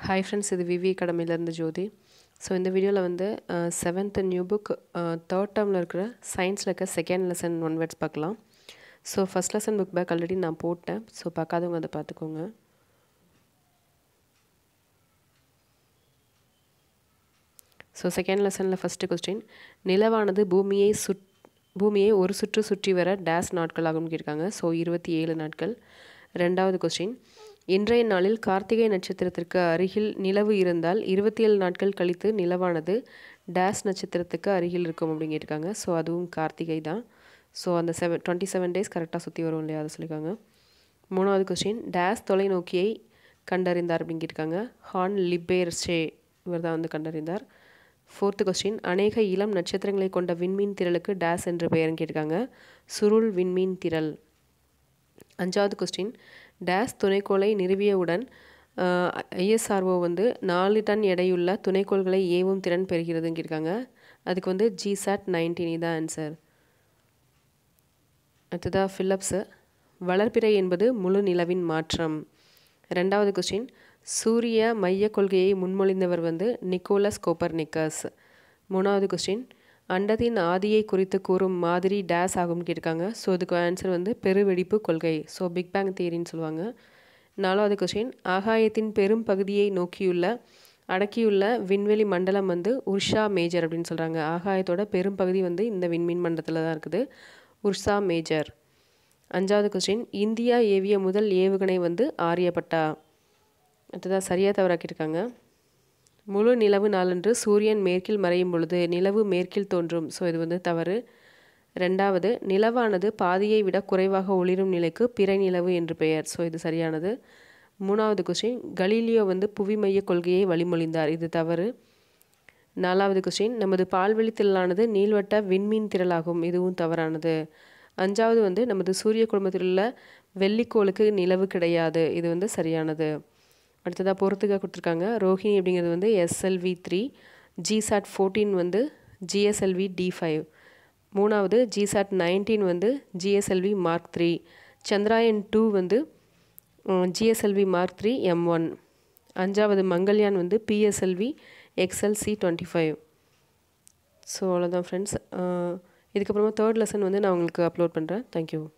hi friends இது விவி அகாடமிலேருந்து ஜோதி so இந்த வீடியோவில் வந்து செவன்த் நியூ புக் தேர்ட் டேர்மில் இருக்கிற சயின்ஸில் இருக்க செகண்ட் லெசன் ஒன் வேர்ட்ஸ் பார்க்கலாம் so first lesson book back already நான் போட்டேன் ஸோ பார்க்காதவங்க அதை பார்த்துக்கோங்க ஸோ செகண்ட் லெசனில் ஃபஸ்ட்டு கொஸ்டின் நிலவானது பூமியை சுட் பூமியை ஒரு சுற்று சுற்றி வர டேஸ் நாட்கள் ஆகும்னு கேட்டிருக்காங்க ஸோ இருபத்தி ஏழு நாட்கள் ரெண்டாவது கொஸ்டின் இன்றைய நாளில் கார்த்திகை நட்சத்திரத்திற்கு அருகில் நிலவு இருந்தால் இருபத்தி ஏழு நாட்கள் கழித்து நிலவானது டேஸ் நட்சத்திரத்துக்கு அருகில் இருக்கும் அப்படின்னு கேட்டிருக்காங்க ஸோ அதுவும் கார்த்திகை தான் ஸோ அந்த செவன் டுவெண்ட்டி செவன் டேஸ் கரெக்டாக சுற்றி வரும் இல்லையா அதை சொல்லியிருக்காங்க மூணாவது கொஸ்டின் டேஸ் தொலைநோக்கியை கண்டறிந்தார் அப்படின்னு கேட்டிருக்காங்க ஹான் லிபேர்ஷே இவர் தான் வந்து கண்டறிந்தார் ஃபோர்த்து கொஸ்டின் அநேக இளம் நட்சத்திரங்களை கொண்ட விண்மீன் திரளுக்கு டேஸ் என்று பெயர்னு கேட்டிருக்காங்க சுருள் விண்மீன் திரள் அஞ்சாவது கொஸ்டின் டேஸ் துணைக்கோளை நிறுவியவுடன் ஐஎஸ்ஆர்ஓ வந்து நாலு டன் எடையுள்ள துணைக்கோள்களை ஏவும் திறன் பெறுகிறதுன்னு கேட்டிருக்காங்க அதுக்கு வந்து ஜிசாட் நைன்டீன் இதான் ஆன்சர் அடுத்ததாக ஃபில்லப்ஸு வளர்ப்பிறை என்பது முழு நிலவின் மாற்றம் ரெண்டாவது கொஸ்டின் சூரிய மைய கொள்கையை முன்மொழிந்தவர் வந்து நிக்கோலஸ் கோப்பர்னிக்கஸ் மூணாவது கொஸ்டின் அண்டத்தின் ஆதியை குறித்து கூறும் மாதிரி டேஸ் ஆகும்னு கேட்டிருக்காங்க ஸோ இதுக்கு ஆன்சர் வந்து பெருவெடிப்பு கொள்கை ஸோ பிக் பேங் தியரின்னு சொல்லுவாங்க நாலாவது கொஸ்டின் ஆகாயத்தின் பெரும் பகுதியை நோக்கியுள்ள அடக்கியுள்ள விண்வெளி மண்டலம் வந்து உர்ஷா மேஜர் அப்படின்னு சொல்கிறாங்க ஆகாயத்தோட பெரும் பகுதி வந்து இந்த விண்மீன் மண்டலத்தில் தான் இருக்குது உர்ஷா மேஜர் அஞ்சாவது கொஸ்டின் இந்தியா ஏவிய முதல் ஏவுகணை வந்து ஆரியப்பட்டா அடுத்ததாக சரியாக தவறாக்கியிருக்காங்க முழு நிலவு நாளன்று சூரியன் மேற்கில் மறையும் பொழுது நிலவு மேற்கில் தோன்றும் ஸோ இது வந்து தவறு ரெண்டாவது நிலவானது பாதியை விட குறைவாக ஒளிரும் நிலைக்கு பிறை நிலவு என்று பெயர் ஸோ இது சரியானது மூணாவது கொஸ்டின் கலீலியோ வந்து புவி மைய கொள்கையை வழிமொழிந்தார் இது தவறு நாலாவது கொஸ்டின் நமது பால்வெளி திரளானது நீள்வட்ட விண்மீன் திரளாகும் இதுவும் தவறானது அஞ்சாவது வந்து நமது சூரிய குடும்பத்தில் உள்ள வெள்ளிக்கோளுக்கு நிலவு கிடையாது இது வந்து சரியானது அடுத்ததாக பொறுத்துக்க கொடுத்துருக்காங்க ரோஹிணி அப்படிங்கிறது வந்து எஸ்எல்வி த்ரீ ஜிசாட் ஃபோர்டீன் வந்து ஜிஎஸ்எல்வி டி ஃபைவ் மூணாவது ஜிசாட் நைன்டீன் வந்து GSLV Mark three Chandrayaan two வந்து GSLV Mark three M one அஞ்சாவது மங்கள்யான் வந்து PSLV XLC twenty five so அவ்வளோதான் ஃப்ரெண்ட்ஸ் இதுக்கப்புறமா தேர்ட் லெசன் வந்து நான் உங்களுக்கு அப்லோட் பண்ணுறேன் தேங்க்யூ